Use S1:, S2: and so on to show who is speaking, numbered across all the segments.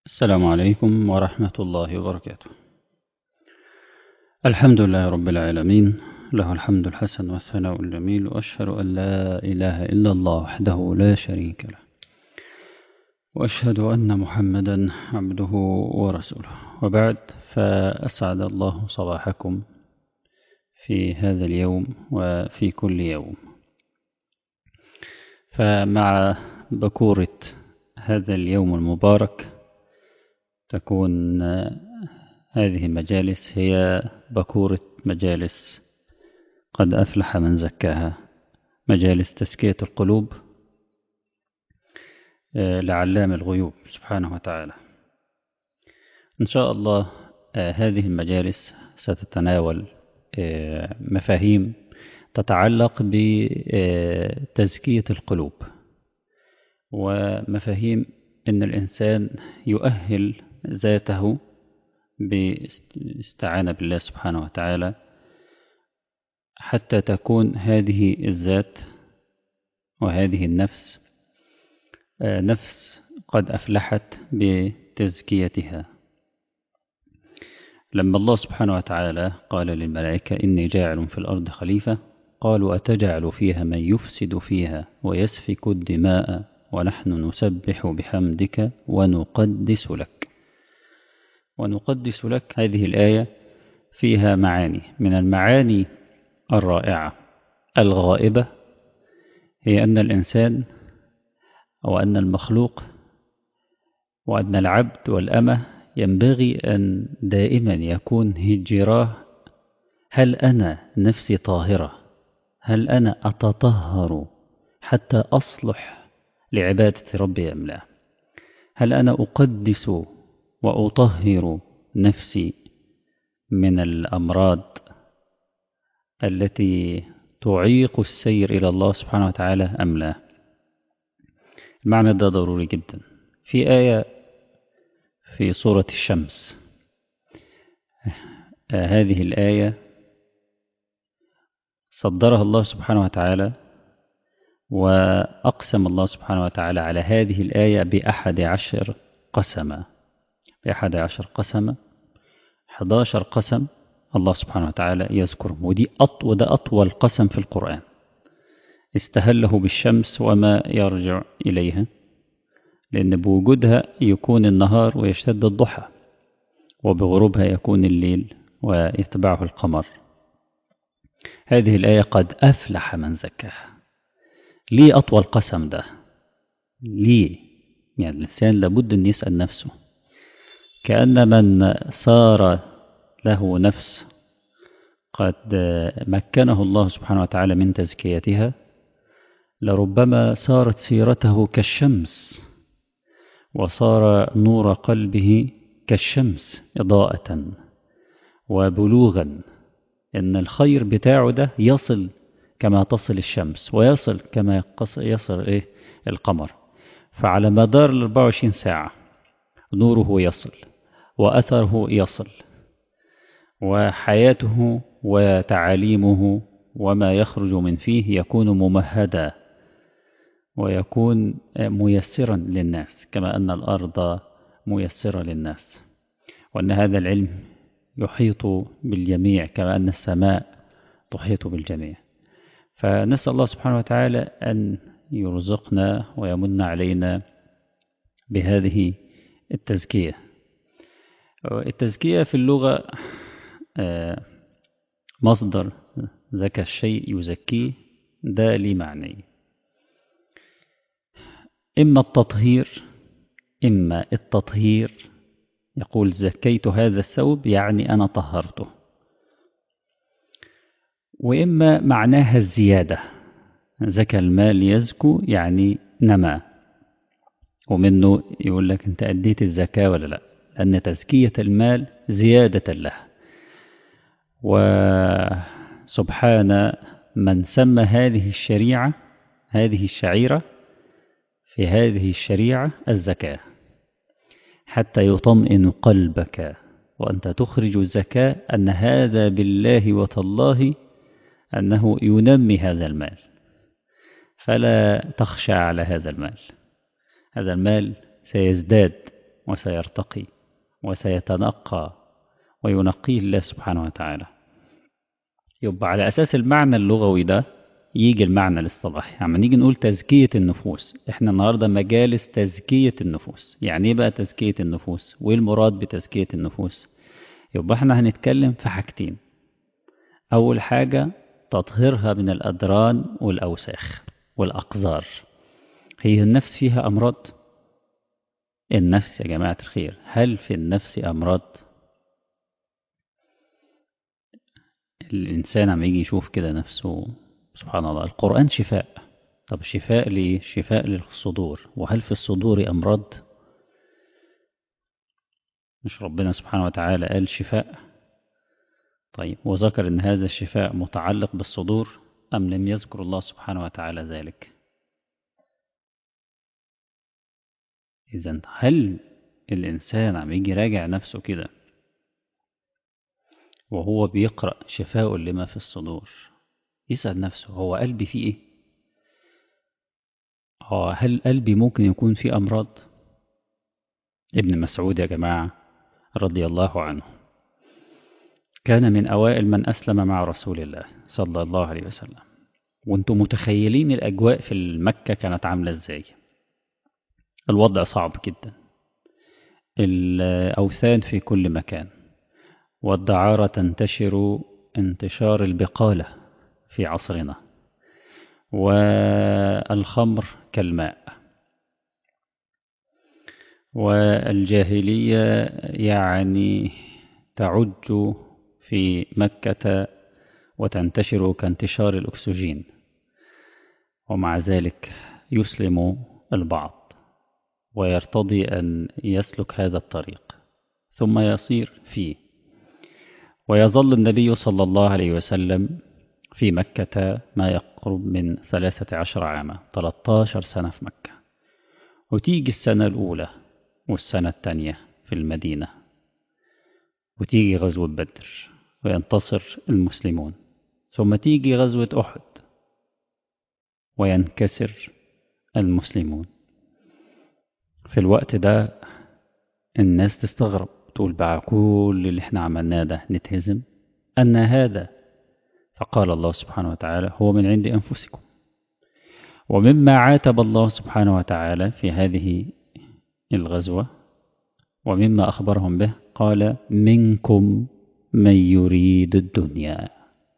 S1: السلام عليكم ورحمة الله وبركاته الحمد لله رب العالمين له الحمد الحسن والثناء الجميل وأشهد أن لا إله إلا الله وحده لا شريك له وأشهد أن محمدا عبده ورسوله وبعد فأسعد الله صباحكم في هذا اليوم وفي كل يوم فمع بكورة هذا اليوم المبارك تكون هذه المجالس هي بكورة مجالس قد أفلح من زكاها مجالس تزكية القلوب لعلام الغيوب سبحانه وتعالى إن شاء الله هذه المجالس ستتناول مفاهيم تتعلق بتزكية القلوب ومفاهيم أن الإنسان يؤهل ذاته باستعانة بالله سبحانه وتعالى حتى تكون هذه الذات وهذه النفس نفس قد أفلحت بتزكيتها لما الله سبحانه وتعالى قال للملائكة إني جاعل في الأرض خليفة قالوا أتجعل فيها من يفسد فيها ويسفك الدماء ونحن نسبح بحمدك ونقدس لك ونقدس لك هذه الآية فيها معاني من المعاني الرائعة الغائبة هي أن الإنسان أو أن المخلوق وأن العبد والأمة ينبغي أن دائما يكون هجراه هل أنا نفسي طاهرة هل أنا أتطهر حتى أصلح لعبادة ربي أم لا هل أنا أقدس وأطهر نفسي من الأمراض التي تعيق السير إلى الله سبحانه وتعالى أم لا المعنى ده ضروري جدا في آية في سورة الشمس هذه الآية صدرها الله سبحانه وتعالى وأقسم الله سبحانه وتعالى على هذه الآية بأحد عشر قسما بأحد عشر قسما 11 قسم الله سبحانه وتعالى يذكرهم ودي أط وده أطول قسم في القرآن استهله بالشمس وما يرجع إليها لأن بوجودها يكون النهار ويشتد الضحى وبغروبها يكون الليل ويتبعه القمر هذه الآية قد أفلح من زكاها ليه أطول قسم ده ليه يعني الإنسان لابد أن يسأل نفسه كأن من صار له نفس قد مكنه الله سبحانه وتعالى من تزكيتها لربما صارت سيرته كالشمس وصار نور قلبه كالشمس إضاءة وبلوغا إن الخير بتاعه ده يصل كما تصل الشمس ويصل كما يصل إيه القمر فعلى مدار ال 24 ساعة نوره يصل وأثره يصل وحياته وتعاليمه وما يخرج من فيه يكون ممهدا ويكون ميسرا للناس كما أن الأرض ميسرة للناس وأن هذا العلم يحيط بالجميع كما أن السماء تحيط بالجميع فنسأل الله سبحانه وتعالى أن يرزقنا ويمن علينا بهذه التزكية التزكية في اللغة مصدر زكى الشيء يزكيه ده لي معني إما التطهير إما التطهير يقول زكيت هذا الثوب يعني أنا طهرته وإما معناها الزيادة زكى المال يزكو يعني نما ومنه يقول لك أنت أديت الزكاة ولا لا لأن تزكية المال زيادة له وسبحان من سمى هذه الشريعة هذه الشعيرة في هذه الشريعة الزكاة حتى يطمئن قلبك وأنت تخرج الزكاة أن هذا بالله وتالله أنه ينمي هذا المال فلا تخشى على هذا المال هذا المال سيزداد وسيرتقي وسيتنقى وينقيه الله سبحانه وتعالى يبقى على أساس المعنى اللغوي ده يجي المعنى الاصطلاحي عم يعني نيجي نقول تزكية النفوس احنا النهاردة مجالس تزكية النفوس يعني ايه بقى تزكية النفوس وايه المراد بتزكية النفوس يبقى احنا هنتكلم في حاجتين أول حاجة تطهيرها من الأدران والأوساخ والأقذار هي النفس فيها أمراض النفس يا جماعة الخير هل في النفس أمراض الإنسان عم يجي يشوف كده نفسه سبحان الله القرآن شفاء طب شفاء ليه شفاء للصدور وهل في الصدور أمراض مش ربنا سبحانه وتعالى قال شفاء طيب وذكر أن هذا الشفاء متعلق بالصدور أم لم يذكر الله سبحانه وتعالى ذلك إذا هل الإنسان عم يجي راجع نفسه كده وهو بيقرأ شفاء لما في الصدور يسأل نفسه هو قلبي فيه إيه؟ هو هل قلبي ممكن يكون فيه أمراض؟ ابن مسعود يا جماعة رضي الله عنه كان من أوائل من أسلم مع رسول الله صلى الله عليه وسلم وانتم متخيلين الأجواء في مكة كانت عاملة ازاي الوضع صعب جدا الأوثان في كل مكان والدعارة تنتشر انتشار البقالة في عصرنا والخمر كالماء والجاهلية يعني تعج في مكة وتنتشر كانتشار الأكسجين ومع ذلك يسلم البعض ويرتضي أن يسلك هذا الطريق ثم يصير فيه ويظل النبي صلى الله عليه وسلم في مكة ما يقرب من ثلاثة عشر عاما 13 سنة في مكة وتيجي السنة الأولى والسنة الثانية في المدينة وتيجي غزوة بدر وينتصر المسلمون ثم تيجي غزوة أحد وينكسر المسلمون في الوقت ده الناس تستغرب تقول بقى كل اللي احنا عملناه ده نتهزم أن هذا فقال الله سبحانه وتعالى هو من عند أنفسكم ومما عاتب الله سبحانه وتعالى في هذه الغزوة ومما أخبرهم به قال منكم من يريد الدنيا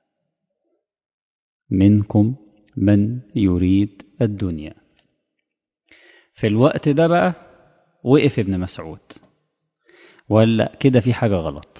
S1: منكم من يريد الدنيا في الوقت ده بقى وقف ابن مسعود ولا كده في حاجة غلط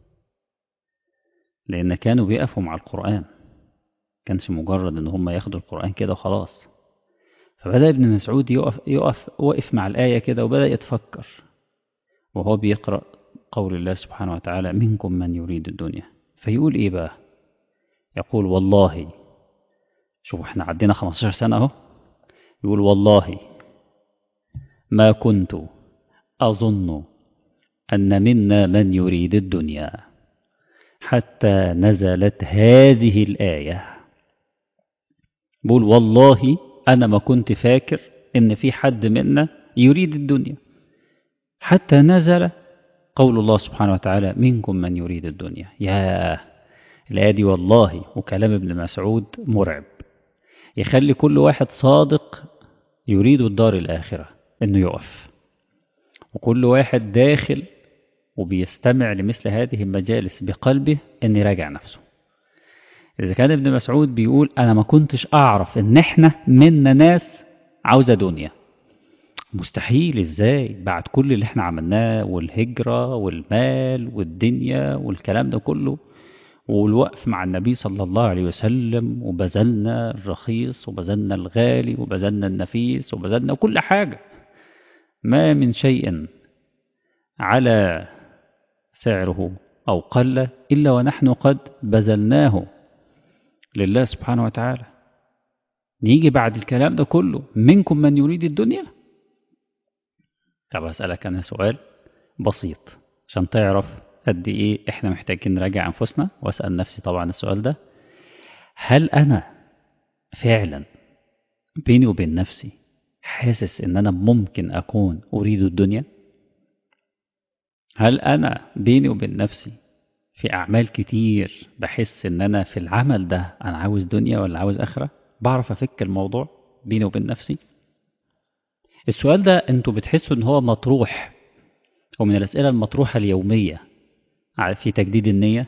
S1: لأن كانوا بيقفوا مع القرآن كانش مجرد ان هم ياخدوا القرآن كده وخلاص فبدأ ابن مسعود يقف, يقف وقف مع الآية كده وبدأ يتفكر وهو بيقرأ قول الله سبحانه وتعالى منكم من يريد الدنيا فيقول ايه بقى يقول والله شوف احنا عدينا 15 سنة اهو يقول والله ما كنت أظن أن منا من يريد الدنيا حتى نزلت هذه الآية بقول والله أنا ما كنت فاكر إن في حد منا يريد الدنيا حتى نزل قول الله سبحانه وتعالى منكم من يريد الدنيا يا الآية دي والله وكلام ابن مسعود مرعب يخلي كل واحد صادق يريد الدار الآخرة إنه يقف وكل واحد داخل وبيستمع لمثل هذه المجالس بقلبه إن يراجع نفسه إذا كان ابن مسعود بيقول أنا ما كنتش أعرف إن إحنا منا ناس عاوزة دنيا مستحيل إزاي بعد كل اللي إحنا عملناه والهجرة والمال والدنيا والكلام ده كله والوقف مع النبي صلى الله عليه وسلم وبذلنا الرخيص وبذلنا الغالي وبذلنا النفيس وبذلنا كل حاجة ما من شيء على سعره أو قل إلا ونحن قد بذلناه لله سبحانه وتعالى نيجي بعد الكلام ده كله منكم من يريد الدنيا طب أسألك أنا سؤال بسيط عشان تعرف قد إيه إحنا محتاجين نراجع أنفسنا وأسأل نفسي طبعا السؤال ده هل أنا فعلا بيني وبين نفسي حاسس إن أنا ممكن أكون أريد الدنيا هل أنا بيني وبين نفسي في أعمال كتير بحس إن أنا في العمل ده أنا عاوز دنيا ولا عاوز آخرة بعرف أفك الموضوع بيني وبين نفسي السؤال ده أنتوا بتحسوا إن هو مطروح ومن الأسئلة المطروحة اليومية في تجديد النية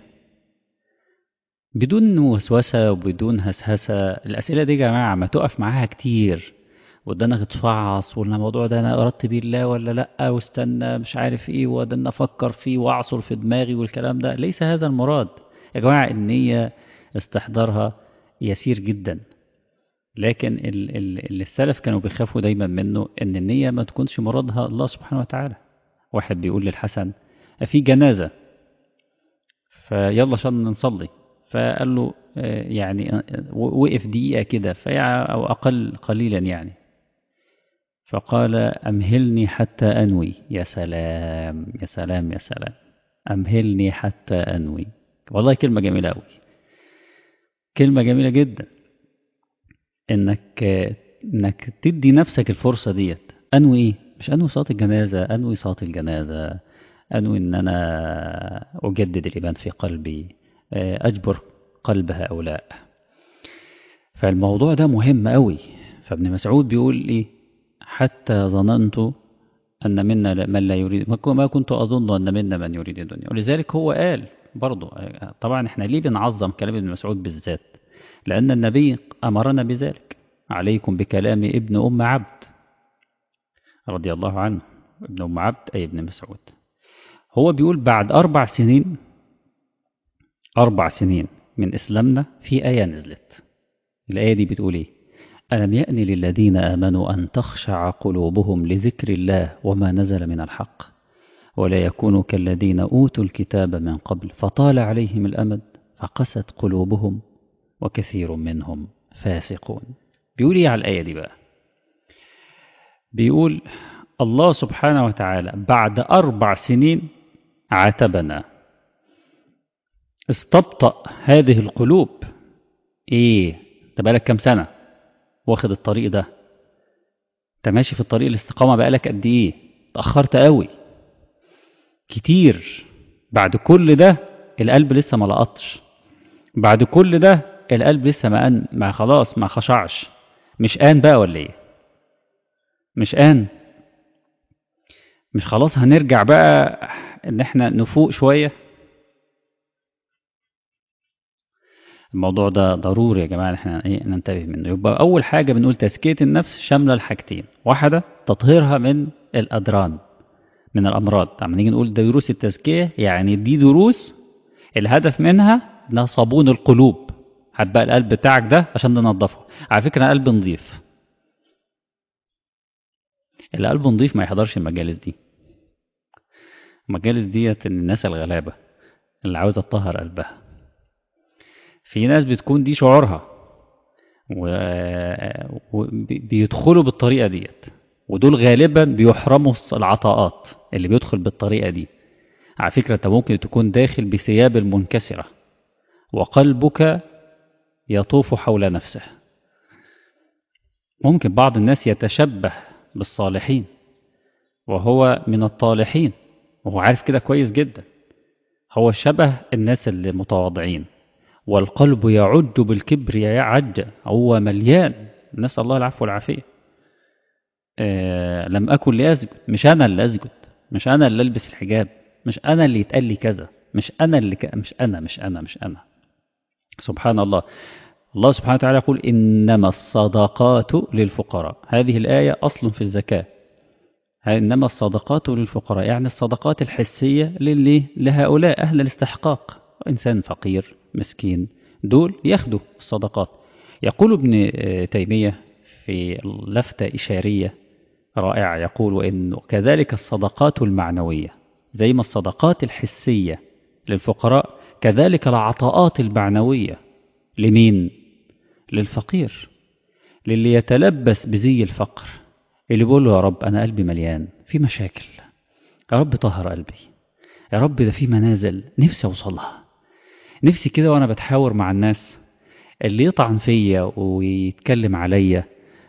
S1: بدون وسوسة وبدون هسهسة الأسئلة دي يا جماعة ما تقف معاها كتير ودنا تتفعص وان الموضوع ده انا اردت بيه الله ولا لا واستنى مش عارف ايه ودنا افكر فيه واعصر في دماغي والكلام ده ليس هذا المراد يا جماعه النيه استحضارها يسير جدا لكن اللي السلف كانوا بيخافوا دايما منه ان النيه ما تكونش مرادها الله سبحانه وتعالى واحد بيقول للحسن في جنازه فيلا عشان نصلي فقال له يعني وقف دقيقه كده او اقل قليلا يعني فقال أمهلني حتى أنوي يا سلام يا سلام يا سلام أمهلني حتى أنوي والله كلمة جميلة أوي كلمة جميلة جدا إنك إنك تدي نفسك الفرصة ديت أنوي إيه؟ مش أنوي صلاة الجنازة أنوي صلاة الجنازة أنوي إن أنا أجدد الإيمان في قلبي أجبر قلب هؤلاء فالموضوع ده مهم أوي فابن مسعود بيقول إيه حتى ظننت أن منا من لا يريد ما كنت أظن أن منا من يريد الدنيا ولذلك هو قال برضو طبعا احنا ليه بنعظم كلام ابن مسعود بالذات لأن النبي أمرنا بذلك عليكم بكلام ابن أم عبد رضي الله عنه ابن أم عبد أي ابن مسعود هو بيقول بعد أربع سنين أربع سنين من إسلامنا في آية نزلت الآية دي بتقول إيه ألم يأن للذين آمنوا أن تخشع قلوبهم لذكر الله وما نزل من الحق ولا يكونوا كالذين أوتوا الكتاب من قبل فطال عليهم الأمد فقست قلوبهم وكثير منهم فاسقون بيقول إيه على الآية دي بقى بيقول الله سبحانه وتعالى بعد أربع سنين عاتبنا استبطأ هذه القلوب إيه تبقى لك كم سنة واخد الطريق ده انت ماشي في الطريق الاستقامة بقالك قد ايه اتأخرت قوي كتير بعد كل ده القلب لسه ما لقطش بعد كل ده القلب لسه ما أن ما خلاص ما خشعش مش آن بقى ولا ايه مش آن مش خلاص هنرجع بقى ان احنا نفوق شويه الموضوع ده ضروري يا جماعة احنا ايه ننتبه منه يبقى أول حاجة بنقول تزكية النفس شاملة الحاجتين واحدة تطهيرها من الأدران من الأمراض لما نيجي نقول دروس التزكية يعني دي دروس الهدف منها انها صابون القلوب هات بقى القلب بتاعك ده عشان ننضفه على فكرة قلب نظيف القلب نظيف ما يحضرش المجالس دي المجالس ديت الناس الغلابة اللي عاوزة تطهر قلبها في ناس بتكون دي شعورها وبيدخلوا بالطريقة ديت ودول غالبا بيحرموا العطاءات اللي بيدخل بالطريقة دي على فكرة انت ممكن تكون داخل بثياب المنكسرة وقلبك يطوف حول نفسه ممكن بعض الناس يتشبه بالصالحين وهو من الطالحين وهو عارف كده كويس جدا هو شبه الناس اللي متواضعين والقلب يعج بالكبر يعج هو مليان نسأل الله العفو والعافية آه لم أكن لأسجد مش أنا اللي أسجد مش أنا اللي ألبس الحجاب مش أنا اللي يتقال لي كذا مش أنا اللي ك... مش أنا مش أنا مش أنا سبحان الله الله سبحانه وتعالى يقول إنما الصدقات للفقراء هذه الآية أصل في الزكاة إنما الصدقات للفقراء يعني الصدقات الحسية للي لهؤلاء أهل الاستحقاق إنسان فقير مسكين دول ياخدوا الصدقات يقول ابن تيمية في لفتة إشارية رائعة يقول وإن كذلك الصدقات المعنوية زي ما الصدقات الحسية للفقراء كذلك العطاءات المعنوية لمين؟ للفقير للي يتلبس بزي الفقر اللي بيقول له يا رب أنا قلبي مليان في مشاكل يا رب طهر قلبي يا رب ده في منازل نفسي أوصلها نفسي كده وأنا بتحاور مع الناس اللي يطعن فيا ويتكلم عليا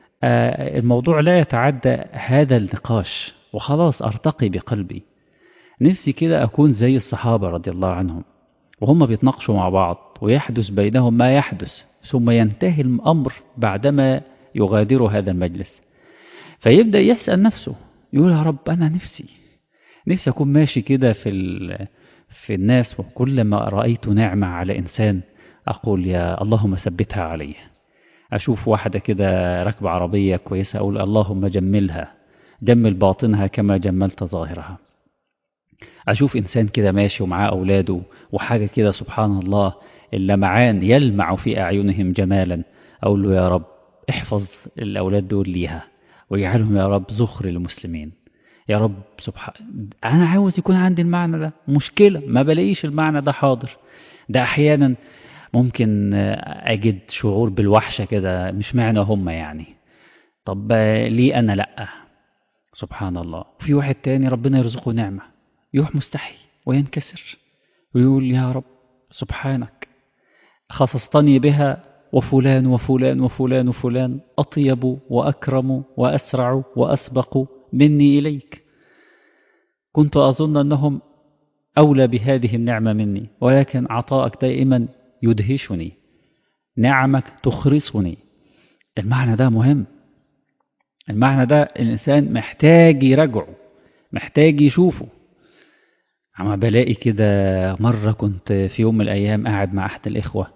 S1: آه الموضوع لا يتعدى هذا النقاش وخلاص أرتقي بقلبي نفسي كده أكون زي الصحابة رضي الله عنهم وهم بيتناقشوا مع بعض ويحدث بينهم ما يحدث ثم ينتهي الأمر بعدما يغادروا هذا المجلس فيبدأ يسأل نفسه يقول يا رب أنا نفسي نفسي أكون ماشي كده في في الناس وكلما رأيت نعمة على إنسان أقول يا اللهم ثبتها عليه أشوف واحدة كده راكبة عربية كويسة أقول اللهم جملها جمل باطنها كما جملت ظاهرها أشوف إنسان كده ماشي ومعاه أولاده وحاجة كده سبحان الله اللمعان يلمع في أعينهم جمالا أقول له يا رب احفظ الأولاد دول ليها واجعلهم يا رب زخر للمسلمين يا رب سبحان أنا عاوز يكون عندي المعنى ده مشكلة ما بلاقيش المعنى ده حاضر ده أحيانا ممكن أجد شعور بالوحشة كده مش معنى هم يعني طب ليه أنا لأ سبحان الله في واحد تاني ربنا يرزقه نعمة يروح مستحي وينكسر ويقول يا رب سبحانك خصصتني بها وفلان وفلان وفلان وفلان أطيب وأكرم وأسرع وأسبق مني إليك كنت أظن أنهم أولى بهذه النعمة مني ولكن عطاءك دائما يدهشني نعمك تخرسني المعنى ده مهم المعنى ده الإنسان محتاج يراجعه محتاج يشوفه عم بلاقي كده مرة كنت في يوم من الأيام قاعد مع أحد الإخوة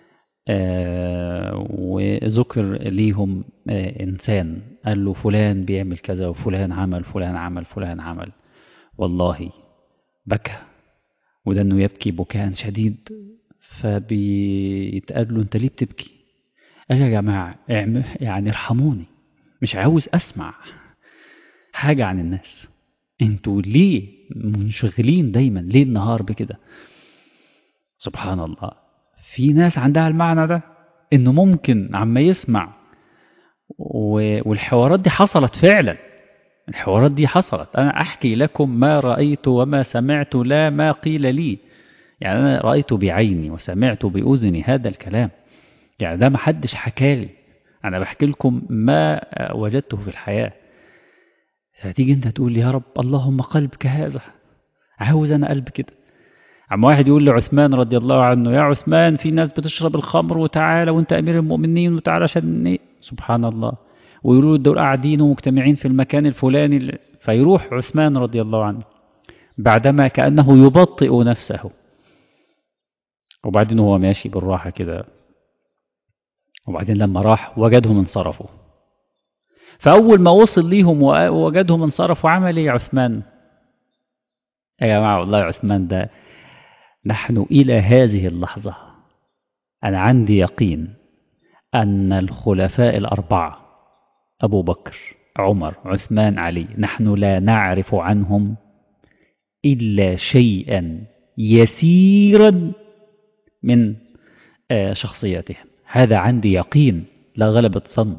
S1: آه وذكر ليهم آه إنسان قال له فلان بيعمل كذا وفلان عمل فلان عمل فلان عمل والله بكى وده انه يبكي بكاء شديد فبيتقال له انت ليه بتبكي قال يا جماعة يعني ارحموني مش عاوز اسمع حاجة عن الناس انتوا ليه منشغلين دايما ليه النهار بكده سبحان الله في ناس عندها المعنى ده انه ممكن عما يسمع والحوارات دي حصلت فعلا الحوارات دي حصلت أنا أحكي لكم ما رأيت وما سمعت لا ما قيل لي يعني أنا رأيت بعيني وسمعت بأذني هذا الكلام يعني ده ما حدش حكالي أنا بحكي لكم ما وجدته في الحياة فتيجي أنت تقول يا رب اللهم قلبك هذا عاوز أنا قلب كده عم واحد يقول لعثمان رضي الله عنه يا عثمان في ناس بتشرب الخمر وتعالى وانت أمير المؤمنين وتعالى عشان سبحان الله ويقولوا دول قاعدين ومجتمعين في المكان الفلاني فيروح عثمان رضي الله عنه بعدما كأنه يبطئ نفسه وبعدين هو ماشي بالراحة كده وبعدين لما راح وجدهم انصرفوا فأول ما وصل ليهم ووجدهم انصرفوا عمل ايه عثمان يا جماعة والله عثمان ده نحن إلى هذه اللحظة أنا عندي يقين أن الخلفاء الأربعة أبو بكر عمر عثمان علي نحن لا نعرف عنهم إلا شيئا يسيرا من شخصيتهم هذا عندي يقين لا غلبة ظن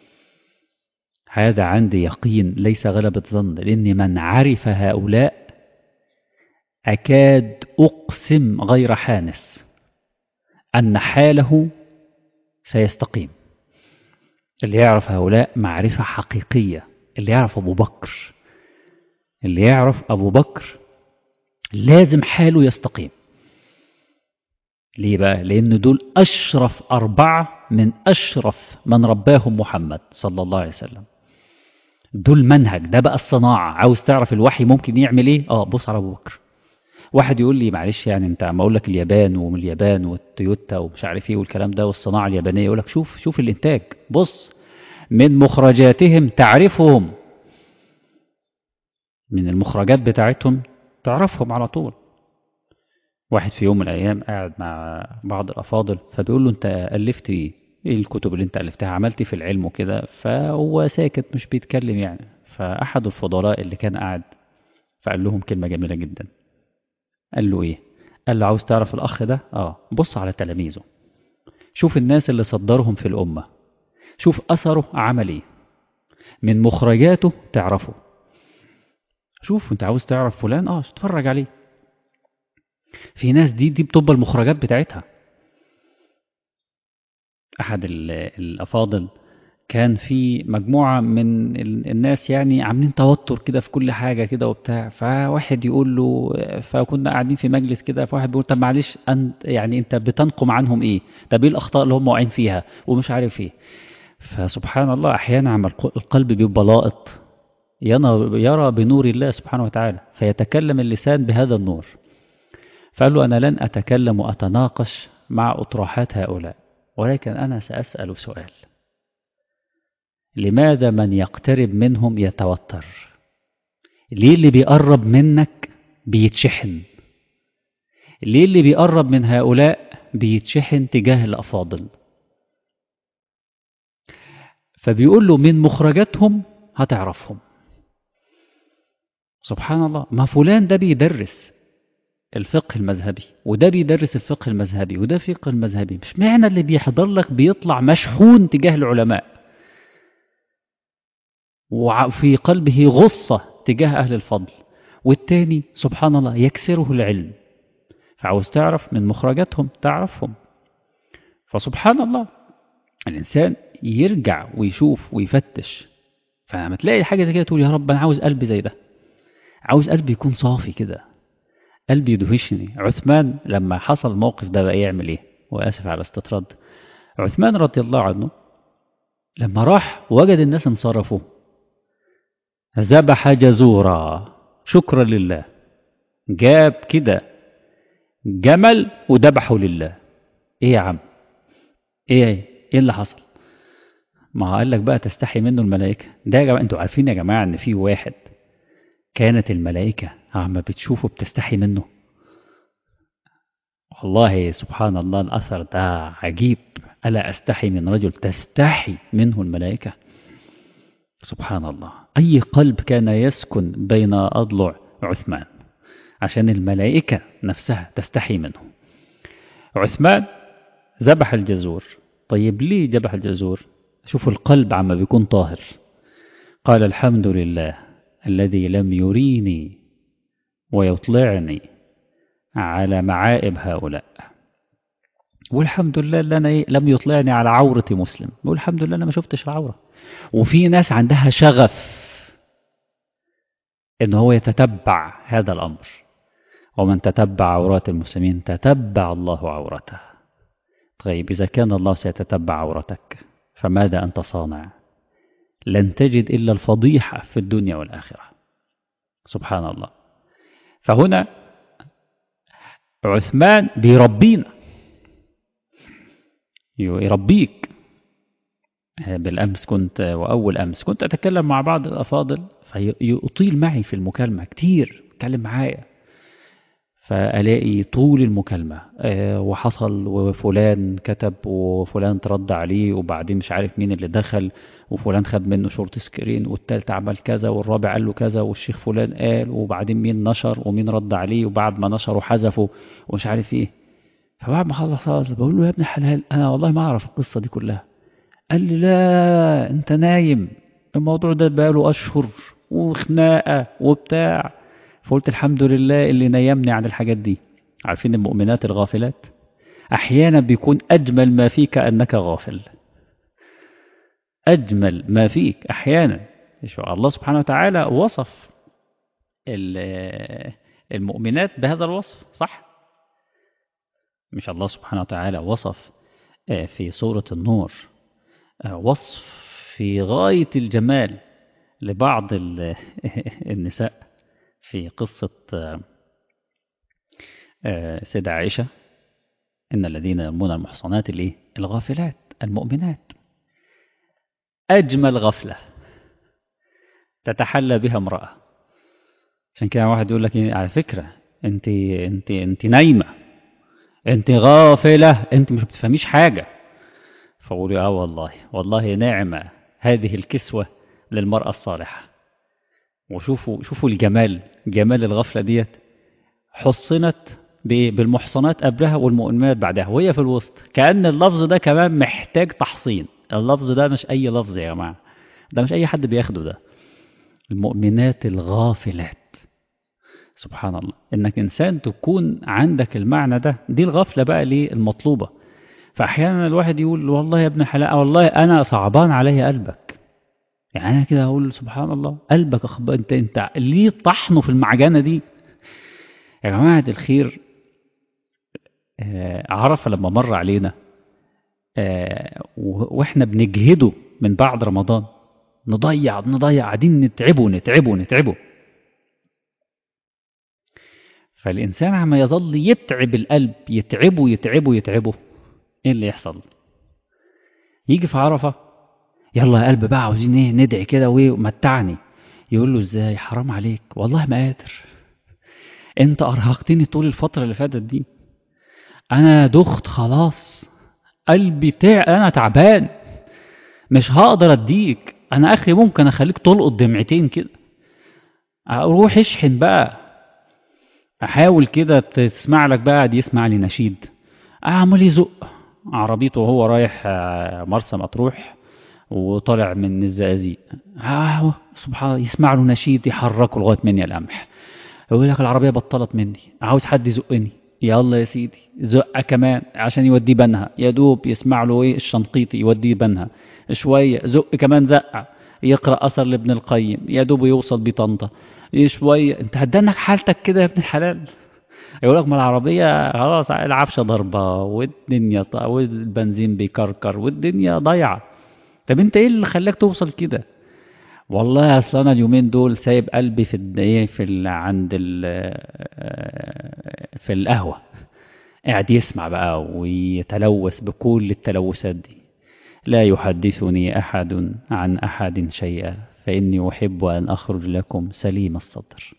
S1: هذا عندي يقين ليس غلبة ظن لأن من عرف هؤلاء أكاد أقسم غير حانس أن حاله سيستقيم اللي يعرف هؤلاء معرفة حقيقية اللي يعرف أبو بكر اللي يعرف أبو بكر لازم حاله يستقيم ليه بقى؟ لأن دول أشرف أربعة من أشرف من رباهم محمد صلى الله عليه وسلم دول منهج ده بقى الصناعة عاوز تعرف الوحي ممكن يعمل ايه اه بص على أبو بكر واحد يقول لي معلش يعني انت عم اقول لك اليابان ومن اليابان والتويوتا ومش عارف ايه والكلام ده والصناعه اليابانيه يقول لك شوف شوف الانتاج بص من مخرجاتهم تعرفهم من المخرجات بتاعتهم تعرفهم على طول واحد في يوم من الايام قاعد مع بعض الافاضل فبيقول له انت الفت ايه ايه الكتب اللي انت الفتها عملت في العلم وكده فهو ساكت مش بيتكلم يعني فاحد الفضلاء اللي كان قاعد فقال لهم كلمه جميله جدا قال له ايه قال له عاوز تعرف الاخ ده اه بص على تلاميذه شوف الناس اللي صدرهم في الامه شوف اثره عمل ايه من مخرجاته تعرفه شوف انت عاوز تعرف فلان اه اتفرج عليه في ناس دي دي بتبقى المخرجات بتاعتها احد الافاضل كان في مجموعة من الناس يعني عاملين توتر كده في كل حاجة كده وبتاع فواحد يقول له فكنا قاعدين في مجلس كده فواحد بيقول طب معلش أنت يعني أنت بتنقم عنهم إيه؟ طب إيه الأخطاء اللي هم واقعين فيها؟ ومش عارف إيه. فسبحان الله أحيانا عم القلب بيبقى لائط يرى بنور الله سبحانه وتعالى فيتكلم اللسان بهذا النور. فقال له أنا لن أتكلم وأتناقش مع أطروحات هؤلاء ولكن أنا سأسأل سؤال لماذا من يقترب منهم يتوتر ليه اللي بيقرب منك بيتشحن ليه اللي بيقرب من هؤلاء بيتشحن تجاه الأفاضل فبيقول له من مخرجاتهم هتعرفهم سبحان الله ما فلان ده بيدرس الفقه المذهبي وده بيدرس الفقه المذهبي وده فقه المذهبي مش معنى اللي بيحضر لك بيطلع مشحون تجاه العلماء وفي قلبه غصة تجاه أهل الفضل والتاني سبحان الله يكسره العلم فعاوز تعرف من مخرجاتهم تعرفهم فسبحان الله الإنسان يرجع ويشوف ويفتش فلما تلاقي حاجة زي كده تقول يا رب أنا عاوز قلبي زي ده عاوز قلبي يكون صافي كده قلبي يدهشني عثمان لما حصل الموقف ده بقى يعمل ايه واسف على الاستطراد عثمان رضي الله عنه لما راح وجد الناس انصرفوا ذبح جزورا شكرا لله جاب كده جمل وذبحه لله ايه يا عم ايه ايه اللي حصل ما قال لك بقى تستحي منه الملائكه ده يا جماعه انتوا عارفين يا جماعه ان في واحد كانت الملائكه عم بتشوفه بتستحي منه والله سبحان الله الأثر ده عجيب ألا أستحي من رجل تستحي منه الملائكة سبحان الله أي قلب كان يسكن بين أضلع عثمان عشان الملائكة نفسها تستحي منه عثمان ذبح الجزور طيب ليه ذبح الجزور شوفوا القلب عما بيكون طاهر قال الحمد لله الذي لم يريني ويطلعني على معائب هؤلاء والحمد لله اللي أنا لم يطلعني على عورة مسلم والحمد لله أنا ما شفتش العورة وفي ناس عندها شغف إن هو يتتبع هذا الأمر ومن تتبع عورات المسلمين تتبع الله عورته طيب إذا كان الله سيتتبع عورتك فماذا أنت صانع لن تجد إلا الفضيحة في الدنيا والآخرة سبحان الله فهنا عثمان بيربينا يربيك بالأمس كنت وأول أمس كنت أتكلم مع بعض الأفاضل فيطيل معي في المكالمة كتير يتكلم معايا فألاقي طول المكالمة وحصل وفلان كتب وفلان ترد عليه وبعدين مش عارف مين اللي دخل وفلان خد منه شورت سكرين والتالت عمل كذا والرابع قال له كذا والشيخ فلان قال وبعدين مين نشر ومين رد عليه وبعد ما نشروا حذفوا ومش عارف ايه فبعد ما خلص خلاص بقول له يا ابن الحلال انا والله ما اعرف القصه دي كلها قال لي لا انت نايم الموضوع ده بقاله اشهر وخناقه وبتاع فقلت الحمد لله اللي نيمني عن الحاجات دي عارفين المؤمنات الغافلات احيانا بيكون اجمل ما فيك انك غافل أجمل ما فيك أحيانا الله سبحانه وتعالى وصف المؤمنات بهذا الوصف صح مش الله سبحانه وتعالى وصف في سورة النور وصف في غاية الجمال لبعض النساء في قصة سيدة عائشة إن الذين يرمون المحصنات الغافلات المؤمنات أجمل غفلة تتحلى بها امرأة عشان كده واحد يقول لك على فكرة أنت أنت أنت نايمة أنت غافلة أنت مش بتفهميش حاجة فقولي آه والله والله نعمة هذه الكسوة للمرأة الصالحة وشوفوا شوفوا الجمال جمال الغفلة ديت حصنت بالمحصنات قبلها والمؤمنات بعدها وهي في الوسط كأن اللفظ ده كمان محتاج تحصين اللفظ ده مش أي لفظ يا جماعة ده مش أي حد بياخده ده المؤمنات الغافلات سبحان الله إنك إنسان تكون عندك المعنى ده دي الغفلة بقى ليه المطلوبة فأحيانا الواحد يقول والله يا ابن حلال والله أنا صعبان علي قلبك يعني أنا كده أقول سبحان الله قلبك أخب... أنت أنت ليه طحنه في المعجنة دي يا جماعة الخير آه عرفة لما مر علينا آه وإحنا بنجهده من بعد رمضان نضيع نضيع قاعدين نتعبه نتعبه نتعبه فالإنسان عما يظل يتعب القلب يتعبه يتعبه يتعبه إيه اللي يحصل يجي في عرفة يلا يا قلب بقى عاوزين ايه ندعي كده ومتعني يقول له ازاي حرام عليك والله ما قادر انت ارهقتني طول الفترة اللي فاتت دي انا دخت خلاص قلبي تع... انا تعبان مش هقدر اديك انا اخري ممكن اخليك تلقط دمعتين كده اروح اشحن بقى احاول كده تسمع لك بقى دي يسمع لي نشيد اعمل يزق عربيته وهو رايح مرسى مطروح وطالع من الزقازيق آه سبحان الله يسمع له نشيد يحركه لغايه مني القمح يقول لك العربيه بطلت مني عاوز حد يزقني يلا يا سيدي زقه كمان عشان يوديه بنها يا دوب يسمع له ايه الشنقيطي يوديه بنها شويه زق كمان زقه يقرا اثر لابن القيم يا دوب يوصل بطنطا شويه انت هتدنك حالتك كده يا ابن الحلال يقول لك ما العربيه خلاص العفشه ضربه والدنيا والبنزين بيكركر والدنيا ضايعه طب انت ايه اللي خلاك توصل كده والله اصل انا اليومين دول سايب قلبي في ايه في ال عند ال في القهوه قاعد يسمع بقى ويتلوث بكل التلوثات دي لا يحدثني احد عن احد شيئا فاني احب ان اخرج لكم سليم الصدر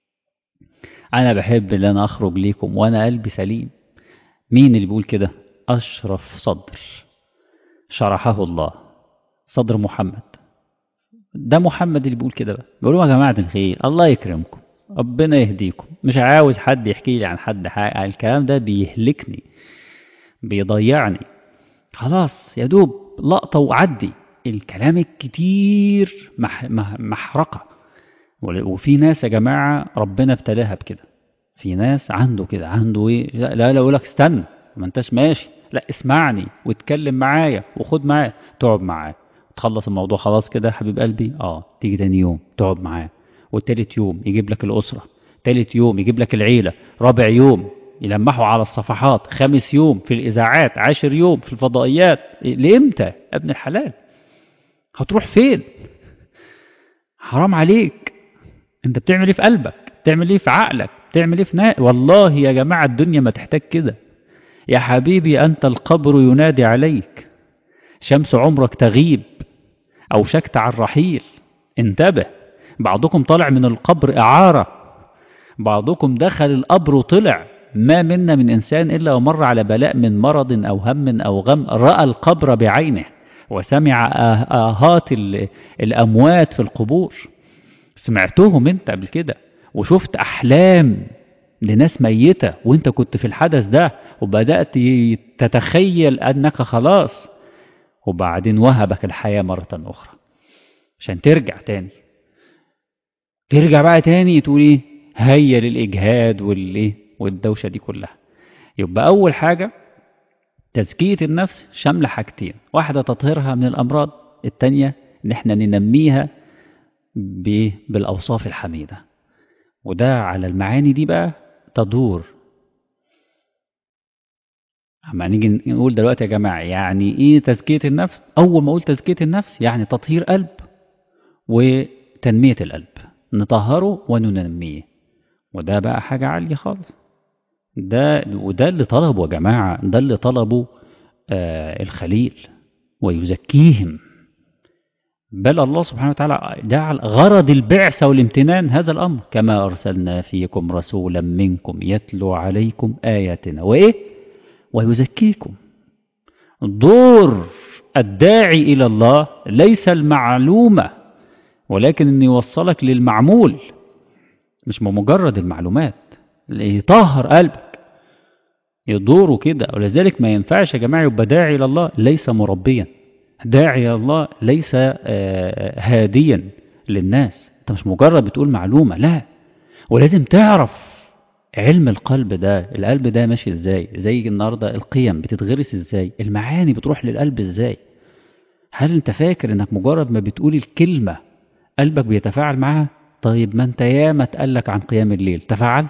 S1: انا بحب ان انا اخرج ليكم وانا قلبي سليم مين اللي بيقول كده اشرف صدر شرحه الله صدر محمد ده محمد اللي بيقول كده بقى بيقولوا يا جماعة الخير الله يكرمكم ربنا يهديكم مش عاوز حد يحكي لي عن حد حاجة الكلام ده بيهلكني بيضيعني خلاص يا دوب لقطة وعدي الكلام الكتير مح مح محرقة وفي ناس يا جماعة ربنا ابتلاها بكده في ناس عنده كده عنده ايه لا لا يقول لك استنى ما انتش ماشي لا اسمعني واتكلم معايا وخد معايا تقعد معاه تخلص الموضوع خلاص كده يا حبيب قلبي اه تيجي تاني يوم تقعد معاه والتالت يوم يجيب لك الأسرة تالت يوم يجيب لك العيلة رابع يوم يلمحوا على الصفحات خامس يوم في الإذاعات عاشر يوم في الفضائيات لإمتى يا ابن الحلال هتروح فين حرام عليك انت بتعمل ايه في قلبك بتعمل ايه في عقلك بتعمل ايه في نا... والله يا جماعة الدنيا ما تحتاج كده يا حبيبي أنت القبر ينادي عليك شمس عمرك تغيب أو شكت عن الرحيل انتبه بعضكم طلع من القبر إعارة بعضكم دخل القبر وطلع ما منا من إنسان إلا ومر على بلاء من مرض أو هم أو غم رأى القبر بعينه وسمع آهات الأموات في القبور سمعتهم أنت قبل كده وشفت أحلام لناس ميتة وانت كنت في الحدث ده وبدأت تتخيل أنك خلاص وبعدين وهبك الحياة مرة أخرى عشان ترجع تاني ترجع بقى تاني تقول ايه هيا للإجهاد والايه والدوشة دي كلها يبقى أول حاجة تزكية النفس شاملة حاجتين واحدة تطهيرها من الأمراض التانية إن احنا ننميها بالأوصاف الحميدة وده على المعاني دي بقى تدور اما نيجي نقول دلوقتي يا جماعة يعني ايه تزكية النفس اول ما اقول تزكية النفس يعني تطهير قلب وتنمية القلب نطهره وننميه وده بقى حاجة عالية خالص ده وده اللي طلبه يا جماعة ده اللي طلبه آه الخليل ويزكيهم بل الله سبحانه وتعالى جعل غرض البعثة والامتنان هذا الأمر كما أرسلنا فيكم رسولا منكم يتلو عليكم آياتنا وإيه ويزكيكم دور الداعي إلى الله ليس المعلومة ولكن أن يوصلك للمعمول مش مجرد المعلومات يطهر قلبك يدوره كده ولذلك ما ينفعش يا جماعة يبقى داعي إلى الله ليس مربيا داعي إلى الله ليس هاديا للناس انت مش مجرد بتقول معلومة لا ولازم تعرف علم القلب ده القلب ده ماشي ازاي زي النهاردة القيم بتتغرس ازاي المعاني بتروح للقلب ازاي هل انت فاكر انك مجرد ما بتقول الكلمة قلبك بيتفاعل معاها طيب ما انت ياما اتقالك عن قيام الليل تفاعلت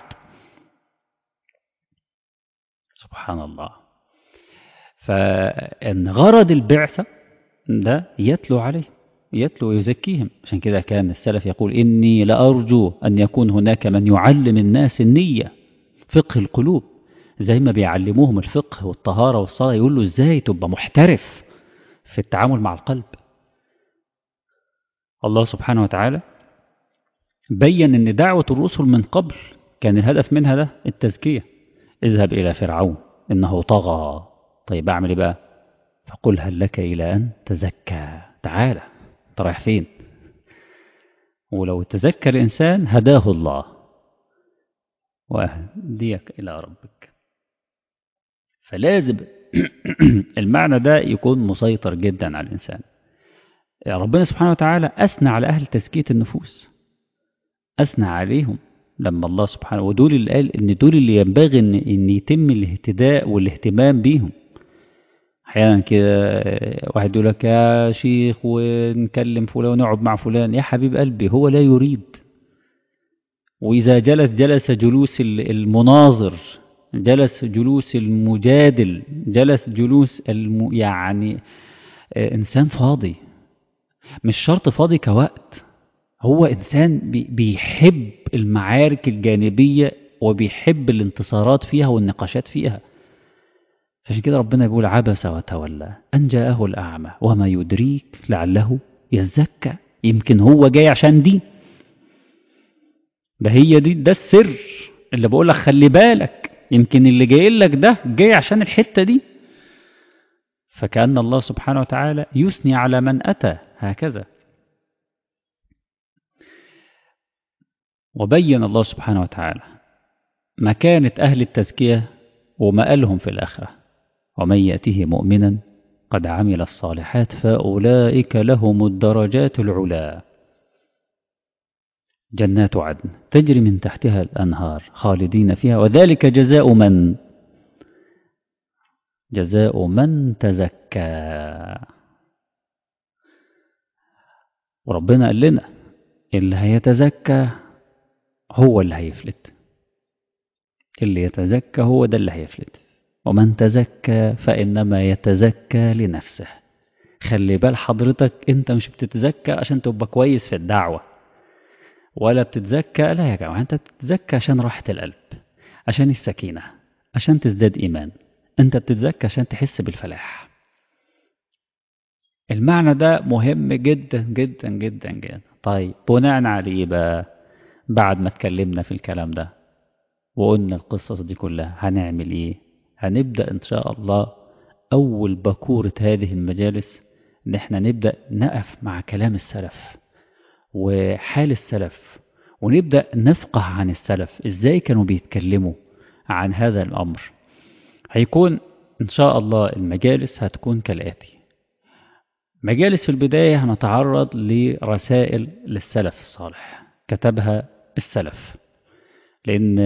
S1: سبحان الله فان غرض البعثة ده يتلو عليه يتلو ويزكيهم عشان كده كان السلف يقول إني لأرجو أن يكون هناك من يعلم الناس النية فقه القلوب زي ما بيعلموهم الفقه والطهارة والصلاة يقول له إزاي تبقى محترف في التعامل مع القلب الله سبحانه وتعالى بين أن دعوة الرسل من قبل كان الهدف منها ده التزكية اذهب إلى فرعون إنه طغى طيب أعمل إيه بقى فقل هل لك إلى أن تزكى تعالى انت رايح فين ولو تزكى الإنسان هداه الله وأهديك إلى ربك فلازم المعنى ده يكون مسيطر جدا على الإنسان ربنا سبحانه وتعالى أثنى على أهل تزكية النفوس أثنى عليهم لما الله سبحانه ودول اللي قال إن دول اللي ينبغي إن, إن يتم الاهتداء والاهتمام بيهم احيانا كده واحد يقول لك يا شيخ ونكلم فلان ونقعد مع فلان يا حبيب قلبي هو لا يريد واذا جلس جلس جلوس المناظر جلس جلوس المجادل جلس جلوس الم يعني انسان فاضي مش شرط فاضي كوقت هو انسان بيحب المعارك الجانبيه وبيحب الانتصارات فيها والنقاشات فيها عشان كده ربنا بيقول عبس وتولى أن جاءه الأعمى وما يدريك لعله يزكى يمكن هو جاي عشان دي ده هي دي ده السر اللي بقول لك خلي بالك يمكن اللي جاي لك ده جاي عشان الحتة دي فكأن الله سبحانه وتعالى يثني على من أتى هكذا وبين الله سبحانه وتعالى مكانة أهل التزكية ومآلهم في الآخرة ومن يأته مؤمنا قد عمل الصالحات فأولئك لهم الدرجات العلا جنات عدن تجري من تحتها الأنهار خالدين فيها وذلك جزاء من جزاء من تزكى وربنا قال لنا اللي هيتزكى هو اللي هيفلت اللي يتزكى هو ده اللي هيفلت ومن تزكى فإنما يتزكى لنفسه خلي بال حضرتك انت مش بتتزكى عشان تبقى كويس في الدعوة ولا بتتزكى لا يا جماعة انت بتتزكى عشان راحة القلب عشان السكينة عشان تزداد إيمان انت بتتزكى عشان تحس بالفلاح المعنى ده مهم جدا جدا جدا جدا طيب بناء عليه بقى بعد ما اتكلمنا في الكلام ده وقلنا القصص دي كلها هنعمل ايه هنبدأ إن شاء الله أول بكورة هذه المجالس إن إحنا نبدأ نقف مع كلام السلف وحال السلف ونبدأ نفقه عن السلف إزاي كانوا بيتكلموا عن هذا الأمر هيكون إن شاء الله المجالس هتكون كالآتي مجالس في البداية هنتعرض لرسائل للسلف الصالح كتبها السلف لأن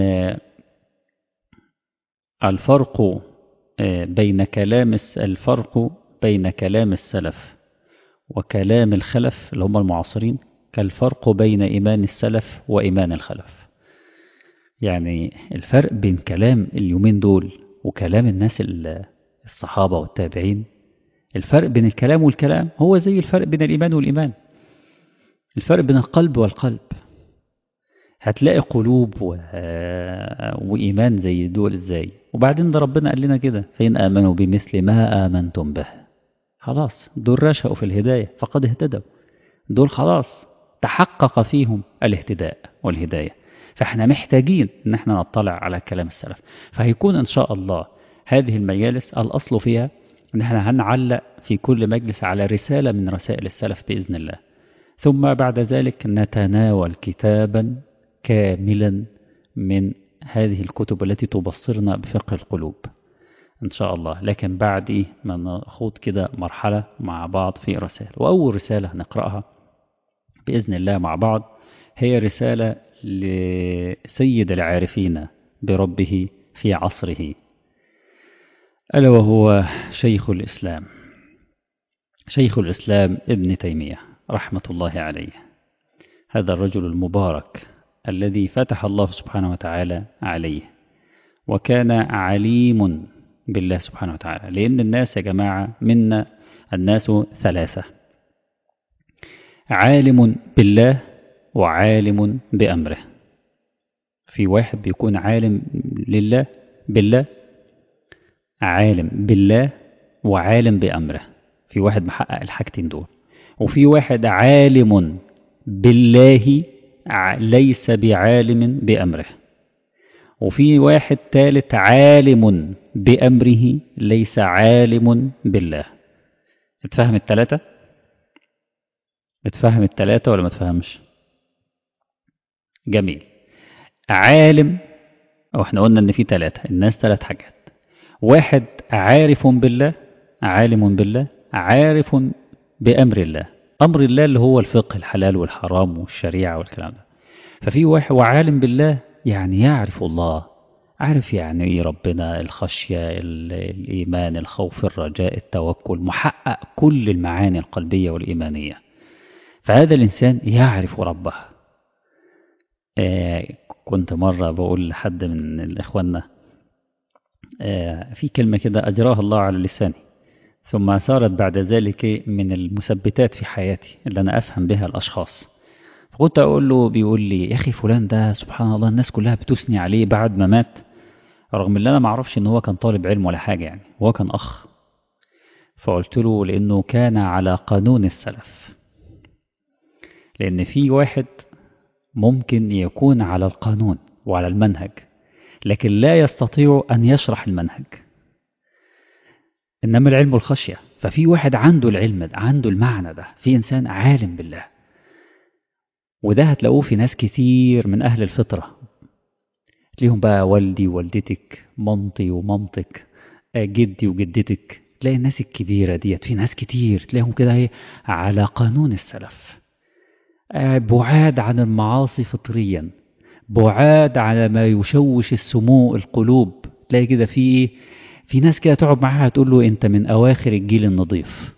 S1: الفرق بين كلام الفرق بين كلام السلف وكلام الخلف اللي هم المعاصرين كالفرق بين إيمان السلف وإيمان الخلف يعني الفرق بين كلام اليومين دول وكلام الناس الصحابة والتابعين الفرق بين الكلام والكلام هو زي الفرق بين الإيمان والإيمان الفرق بين القلب والقلب هتلاقي قلوب و... وإيمان زي دول ازاي وبعدين ده ربنا قال لنا كده فإن آمنوا بمثل ما آمنتم به خلاص دول رشقوا في الهداية فقد اهتدوا دول خلاص تحقق فيهم الاهتداء والهداية فاحنا محتاجين ان احنا نطلع على كلام السلف فهيكون ان شاء الله هذه المجالس الأصل فيها ان احنا هنعلق في كل مجلس على رسالة من رسائل السلف بإذن الله ثم بعد ذلك نتناول كتابا كاملا من هذه الكتب التي تبصرنا بفقه القلوب إن شاء الله لكن بعد إيه ما نخوض كده مرحلة مع بعض في رسائل وأول رسالة هنقرأها بإذن الله مع بعض هي رسالة لسيد العارفين بربه في عصره ألا وهو شيخ الإسلام شيخ الإسلام ابن تيمية رحمة الله عليه هذا الرجل المبارك الذي فتح الله سبحانه وتعالى عليه وكان عليم بالله سبحانه وتعالى لأن الناس يا جماعة منا الناس ثلاثة عالم بالله وعالم بأمره في واحد بيكون عالم لله بالله عالم بالله وعالم بأمره في واحد محقق الحاجتين دول وفي واحد عالم بالله ليس بعالم بأمره وفي واحد ثالث عالم بأمره ليس عالم بالله اتفهم التلاتة اتفهم التلاتة ولا ما تفهمش جميل عالم او احنا قلنا ان في تلاتة الناس تلات حاجات واحد عارف بالله عالم بالله عارف بأمر الله أمر الله اللي هو الفقه الحلال والحرام والشريعة والكلام ده ففي واحد وعالم بالله يعني يعرف الله عارف يعني ايه ربنا الخشية الإيمان الخوف الرجاء التوكل محقق كل المعاني القلبية والإيمانية فهذا الإنسان يعرف ربه آه كنت مرة بقول لحد من إخواننا آه في كلمة كده أجراها الله على لساني ثم صارت بعد ذلك من المثبتات في حياتي اللي أنا أفهم بها الأشخاص فكنت أقول له بيقول لي يا أخي فلان ده سبحان الله الناس كلها بتثني عليه بعد ما مات رغم ان انا ما اعرفش ان هو كان طالب علم ولا حاجة يعني هو كان أخ فقلت له لأنه كان على قانون السلف لأن في واحد ممكن يكون على القانون وعلى المنهج لكن لا يستطيع أن يشرح المنهج إنما العلم الخشية ففي واحد عنده العلم ده عنده المعنى ده في إنسان عالم بالله وده هتلاقوه في ناس كتير من أهل الفطرة تلاقيهم بقى والدي ووالدتك مامتي ومامتك جدي وجدتك تلاقي الناس الكبيرة ديت في ناس كتير تلاقيهم كده ايه على قانون السلف بعاد عن المعاصي فطريا بعاد على ما يشوش السمو القلوب تلاقي كده في ايه في ناس كده تقعد معاها تقول له انت من اواخر الجيل النظيف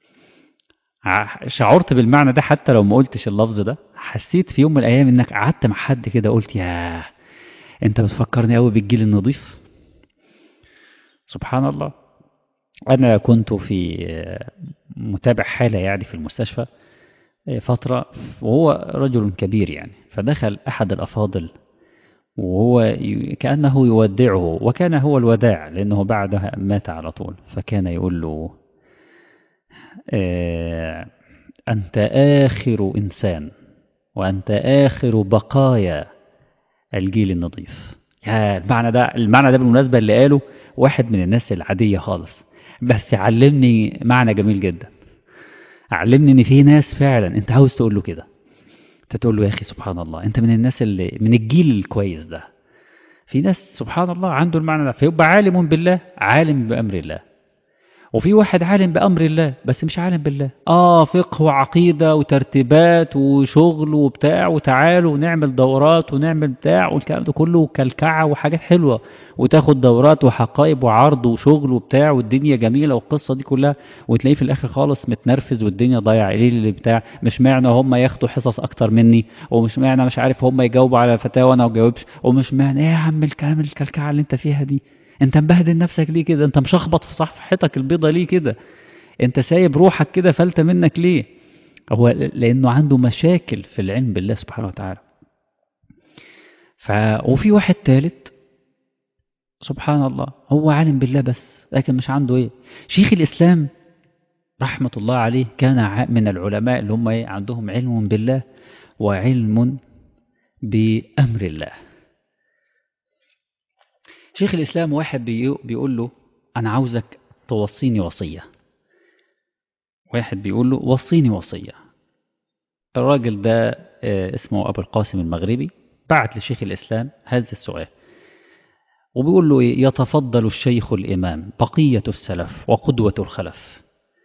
S1: شعرت بالمعنى ده حتى لو ما قلتش اللفظ ده حسيت في يوم من الايام انك قعدت مع حد كده قلت ياه انت بتفكرني قوي بالجيل النظيف سبحان الله انا كنت في متابع حالة يعني في المستشفى فترة وهو رجل كبير يعني فدخل احد الافاضل وهو كأنه يودعه وكان هو الوداع لأنه بعدها مات على طول فكان يقول له أنت آخر إنسان وأنت آخر بقايا الجيل النظيف يا المعنى ده المعنى ده بالمناسبة اللي قاله واحد من الناس العادية خالص بس علمني معنى جميل جدا علمني ان في ناس فعلا انت عاوز تقول له كده انت تقول له يا اخي سبحان الله انت من الناس اللي من الجيل الكويس ده في ناس سبحان الله عنده المعنى ده فيبقى عالم بالله عالم بأمر الله وفي واحد عالم بأمر الله بس مش عالم بالله آه فقه وعقيدة وترتيبات وشغل وبتاع وتعالوا ونعمل دورات ونعمل بتاع والكلام ده كله كلكعة وحاجات حلوة وتاخد دورات وحقائب وعرض وشغل وبتاع والدنيا جميلة والقصة دي كلها وتلاقيه في الآخر خالص متنرفز والدنيا ضايع عليه اللي بتاع مش معنى هم ياخدوا حصص أكتر مني ومش معنى مش عارف هم يجاوبوا على فتاوى وأنا ما جاوبش ومش معنى إيه يا عم الكلام الكلكعة اللي أنت فيها دي انت مبهدل نفسك ليه كده انت مشخبط في صفحتك البيضة ليه كده انت سايب روحك كده فلتة منك ليه هو لانه عنده مشاكل في العلم بالله سبحانه وتعالى ف... وفي واحد ثالث سبحان الله هو عالم بالله بس لكن مش عنده ايه شيخ الاسلام رحمة الله عليه كان من العلماء اللي هم ايه عندهم علم بالله وعلم بأمر الله شيخ الإسلام واحد بيقول له أنا عاوزك توصيني وصية واحد بيقول له وصيني وصية الراجل ده اسمه أبو القاسم المغربي بعت لشيخ الإسلام هذا السؤال وبيقول له يتفضل الشيخ الإمام بقية السلف وقدوة الخلف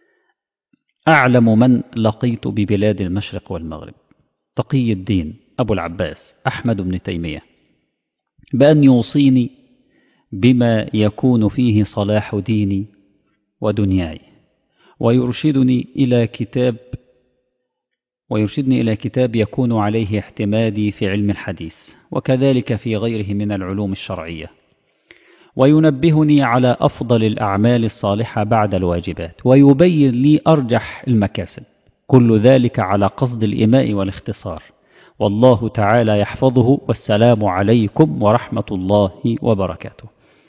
S1: أعلم من لقيت ببلاد المشرق والمغرب تقي الدين أبو العباس أحمد بن تيمية بأن يوصيني بما يكون فيه صلاح ديني ودنياي ويرشدني إلى كتاب ويرشدني إلى كتاب يكون عليه اعتمادي في علم الحديث وكذلك في غيره من العلوم الشرعية وينبهني على أفضل الأعمال الصالحة بعد الواجبات ويبين لي أرجح المكاسب كل ذلك على قصد الإماء والاختصار والله تعالى يحفظه والسلام عليكم ورحمة الله وبركاته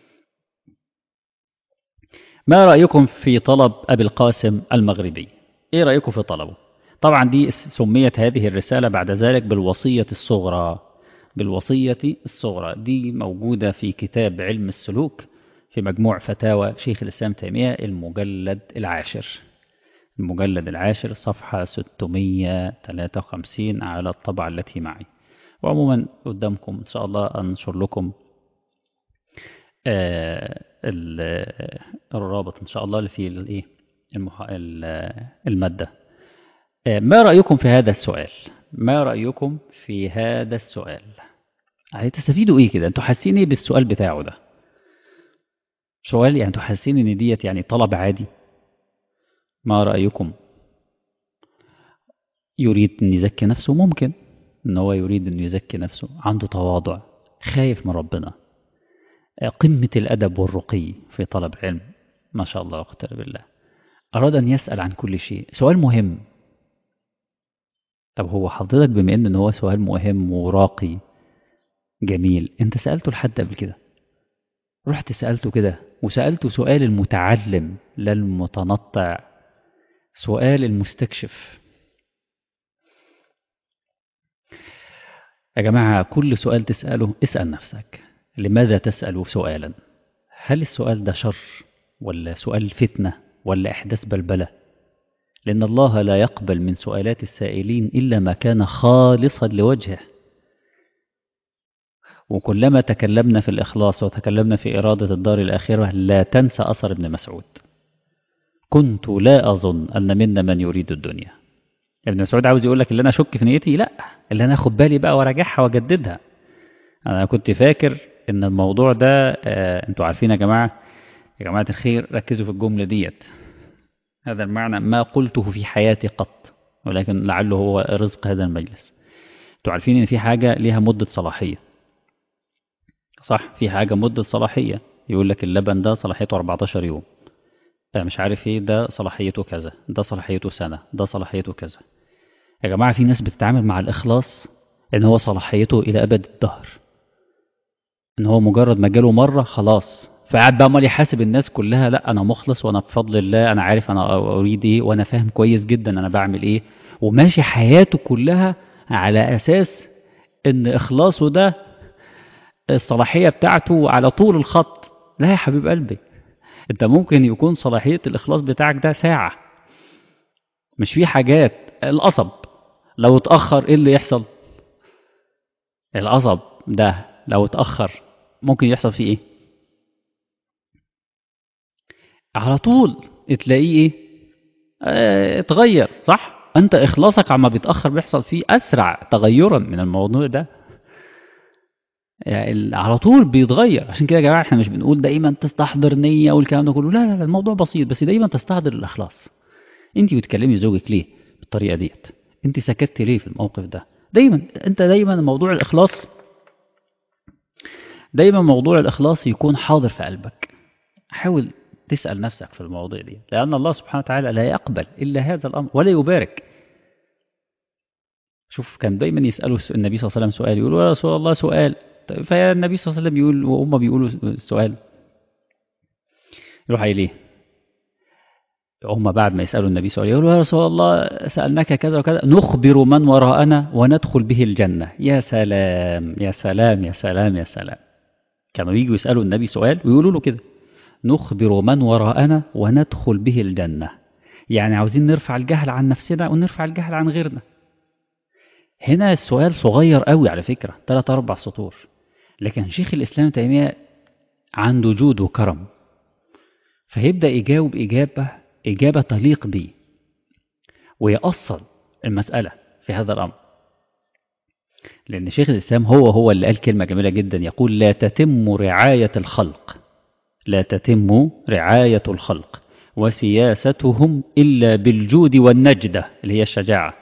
S1: ما رأيكم في طلب أبي القاسم المغربي إيه رأيكم في طلبه طبعا دي سميت هذه الرسالة بعد ذلك بالوصية الصغرى بالوصية الصغرى دي موجودة في كتاب علم السلوك في مجموع فتاوى شيخ الإسلام تيمية المجلد العاشر المجلد العاشر صفحة 653 على الطبعة التي معي وعموما قدامكم إن شاء الله أنشر لكم آه الرابط إن شاء الله اللي في الإيه المادة آه ما رأيكم في هذا السؤال ما رأيكم في هذا السؤال هتستفيدوا ايه كده انتوا حاسين ايه بالسؤال بتاعه ده سؤال يعني انتوا حاسين ان ديت يعني طلب عادي ما رأيكم يريد ان يزكي نفسه ممكن ان هو يريد ان يزكي نفسه عنده تواضع خايف من ربنا قمة الأدب والرقي في طلب العلم ما شاء الله وقتل بالله أراد أن يسأل عن كل شيء سؤال مهم طب هو حضرتك بما ان هو سؤال مهم وراقي جميل انت سألته لحد قبل كده رحت سألته كده وسألته سؤال المتعلم لا المتنطع سؤال المستكشف يا جماعة كل سؤال تسأله اسأل نفسك لماذا تسأل سؤالا هل السؤال ده شر ولا سؤال فتنة ولا إحداث بلبلة لأن الله لا يقبل من سؤالات السائلين إلا ما كان خالصا لوجهه وكلما تكلمنا في الإخلاص وتكلمنا في إرادة الدار الآخرة لا تنسى أثر ابن مسعود كنت لا أظن أن منا من يريد الدنيا ابن مسعود عاوز يقول لك اللي أنا أشك في نيتي لا اللي أنا أخد بالي بقى وراجعها وأجددها أنا كنت فاكر إن الموضوع ده آه أنتوا عارفين يا جماعة يا جماعة الخير ركزوا في الجملة ديت هذا المعنى ما قلته في حياتي قط ولكن لعله هو رزق هذا المجلس انتوا عارفين ان في حاجة ليها مدة صلاحية صح في حاجة مدة صلاحية يقول لك اللبن ده صلاحيته 14 يوم مش عارف ايه ده صلاحيته كذا ده صلاحيته سنة ده صلاحيته كذا يا جماعة في ناس بتتعامل مع الإخلاص ان هو صلاحيته إلى أبد الدهر ان هو مجرد ما جاله مرة خلاص فقعد بقى امال يحاسب الناس كلها لا انا مخلص وانا بفضل الله انا عارف انا اريد ايه وانا فاهم كويس جدا انا بعمل ايه وماشي حياته كلها على اساس ان اخلاصه ده الصلاحيه بتاعته على طول الخط لا يا حبيب قلبي انت ممكن يكون صلاحيه الاخلاص بتاعك ده ساعه مش في حاجات القصب لو اتاخر ايه اللي يحصل القصب ده لو اتاخر ممكن يحصل فيه ايه على طول تلاقيه ايه اه اتغير صح انت اخلاصك عما بيتاخر بيحصل فيه اسرع تغيرا من الموضوع ده يعني على طول بيتغير عشان كده يا جماعه احنا مش بنقول دايما تستحضر نيه والكلام ده كله لا لا لا الموضوع بسيط بس دايما تستحضر الاخلاص انت بتكلمي زوجك ليه بالطريقه ديت انت سكتت ليه في الموقف ده دايما انت دايما موضوع الاخلاص دايما موضوع الاخلاص يكون حاضر في قلبك حاول تسأل نفسك في المواضيع دي لأن الله سبحانه وتعالى لا يقبل إلا هذا الأمر ولا يبارك شوف كان دايما يسألوا النبي صلى الله عليه وسلم سؤال يقولوا يا رسول الله سؤال فالنبي صلى الله عليه وسلم يقول وهم بيقولوا السؤال يروح إليه هم بعد ما يسألوا النبي سؤال يقولوا يا رسول الله سألناك كذا وكذا نخبر من وراءنا وندخل به الجنة يا سلام يا سلام يا سلام يا سلام كانوا يجوا يسألوا النبي سؤال ويقولوا له كده نخبر من وراءنا وندخل به الجنة يعني عاوزين نرفع الجهل عن نفسنا ونرفع الجهل عن غيرنا هنا السؤال صغير قوي على فكرة ثلاث أربع سطور لكن شيخ الإسلام تيمية عنده جود وكرم فيبدأ يجاوب إجابة إجابة تليق به ويأصل المسألة في هذا الأمر لأن شيخ الإسلام هو هو اللي قال كلمة جميلة جدا يقول لا تتم رعاية الخلق لا تتم رعاية الخلق وسياستهم إلا بالجود والنجدة اللي هي الشجاعة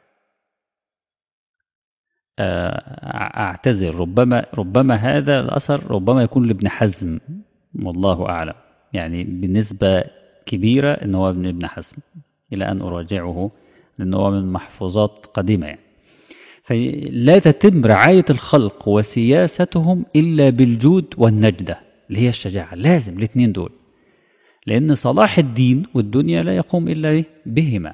S1: أعتذر ربما ربما هذا الأثر ربما يكون لابن حزم والله أعلم يعني بنسبة كبيرة إن هو ابن ابن حزم إلى أن أراجعه لأنه هو من محفوظات قديمة يعني فلا تتم رعاية الخلق وسياستهم إلا بالجود والنجدة اللي هي الشجاعة لازم الاثنين دول لأن صلاح الدين والدنيا لا يقوم إلا بهما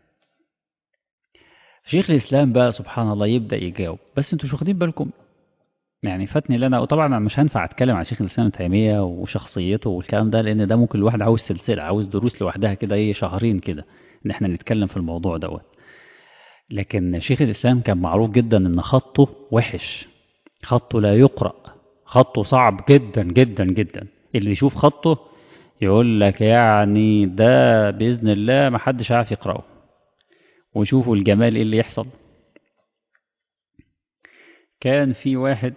S1: شيخ الإسلام بقى سبحان الله يبدأ يجاوب بس انتوا مش واخدين بالكم يعني فاتني لنا وطبعا أنا مش هنفع اتكلم عن شيخ الإسلام تيمية وشخصيته والكلام ده لأن ده ممكن الواحد عاوز سلسلة عاوز دروس لوحدها كده ايه شهرين كده ان احنا نتكلم في الموضوع دوت لكن شيخ الإسلام كان معروف جدا ان خطه وحش خطه لا يقرأ خطه صعب جدا جدا جدا اللي يشوف خطه يقول لك يعني ده بإذن الله ما حدش عارف يقرأه وشوفوا الجمال ايه اللي يحصل كان في واحد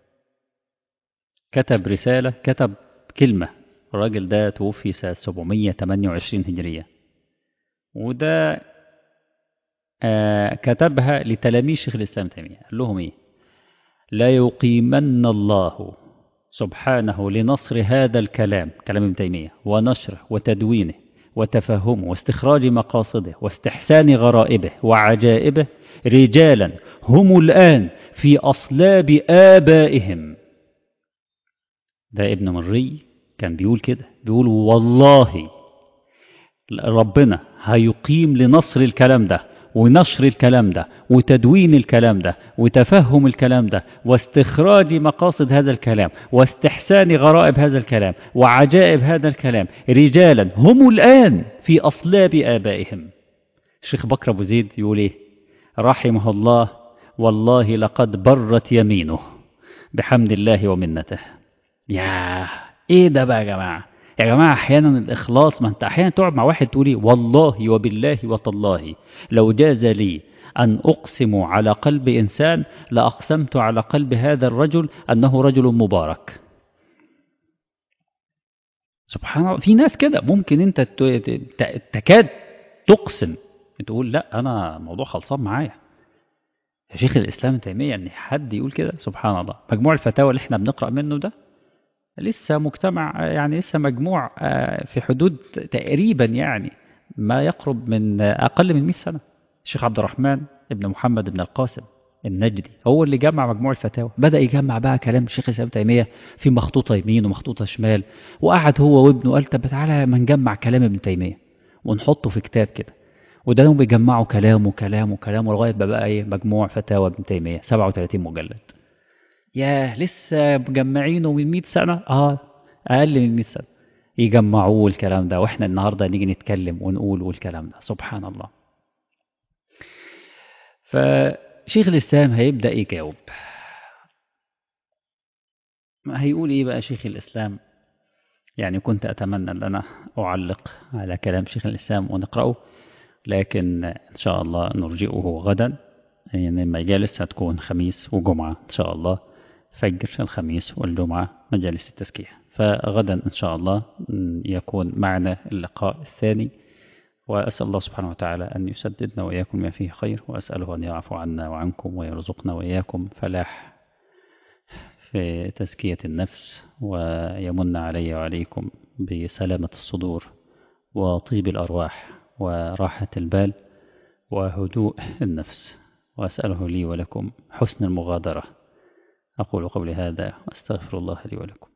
S1: كتب رسالة كتب كلمة الراجل ده توفي سنة 728 هجرية وده آه كتبها لتلاميذ شيخ الإسلام تيمية قال لهم إيه لا يقيمن الله سبحانه لنصر هذا الكلام كلام ابن تيمية ونشره وتدوينه وتفهمه واستخراج مقاصده واستحسان غرائبه وعجائبه رجالا هم الآن في أصلاب آبائهم ده ابن مري كان بيقول كده بيقول والله ربنا هيقيم لنصر الكلام ده ونشر الكلام ده وتدوين الكلام ده وتفهم الكلام ده واستخراج مقاصد هذا الكلام واستحسان غرائب هذا الكلام وعجائب هذا الكلام رجالا هم الآن في أصلاب آبائهم الشيخ بكر أبو زيد يقول إيه رحمه الله والله لقد برت يمينه بحمد الله ومنته يا ايه ده بقى يا جماعه يا جماعة أحيانا الإخلاص ما أنت أحيانا تقعد مع واحد تقولي والله وبالله وتالله لو جاز لي أن أقسم على قلب إنسان لأقسمت على قلب هذا الرجل أنه رجل مبارك سبحان الله في ناس كده ممكن أنت تكاد تقسم تقول لا أنا موضوع خلصان معايا يا شيخ الإسلام تيمية أن حد يقول كده سبحان الله مجموع الفتاوى اللي احنا بنقرأ منه ده لسه مجتمع يعني لسه مجموع في حدود تقريبا يعني ما يقرب من أقل من 100 سنة الشيخ عبد الرحمن ابن محمد بن القاسم النجدي هو اللي جمع مجموع الفتاوى بدأ يجمع بقى كلام الشيخ الإسلام تيمية في مخطوطة يمين ومخطوطة شمال وقعد هو وابنه قال طب تعالى ما نجمع كلام ابن تيمية ونحطه في كتاب كده وده بيجمعوا كلامه كلامه كلامه لغاية ما بقى ايه مجموع فتاوى ابن تيمية 37 مجلد ياه لسه مجمعينه من 100 سنة اه أقل من 100 سنة يجمعوه الكلام ده واحنا النهاردة نيجي نتكلم ونقول والكلام ده سبحان الله فشيخ الإسلام هيبدأ يجاوب هيقول إيه بقى شيخ الإسلام يعني كنت أتمنى أن أنا أعلق على كلام شيخ الإسلام ونقرأه لكن إن شاء الله نرجئه غدا يعني المجالس هتكون خميس وجمعة إن شاء الله فجر الخميس والجمعة مجالس التزكية فغدا إن شاء الله يكون معنا اللقاء الثاني وأسأل الله سبحانه وتعالى أن يسددنا وإياكم ما فيه خير وأسأله أن يعفو عنا وعنكم ويرزقنا وإياكم فلاح في تزكية النفس ويمن علي وعليكم بسلامة الصدور وطيب الأرواح وراحة البال وهدوء النفس وأسأله لي ولكم حسن المغادرة أقول قولي هذا وأستغفر الله لي ولكم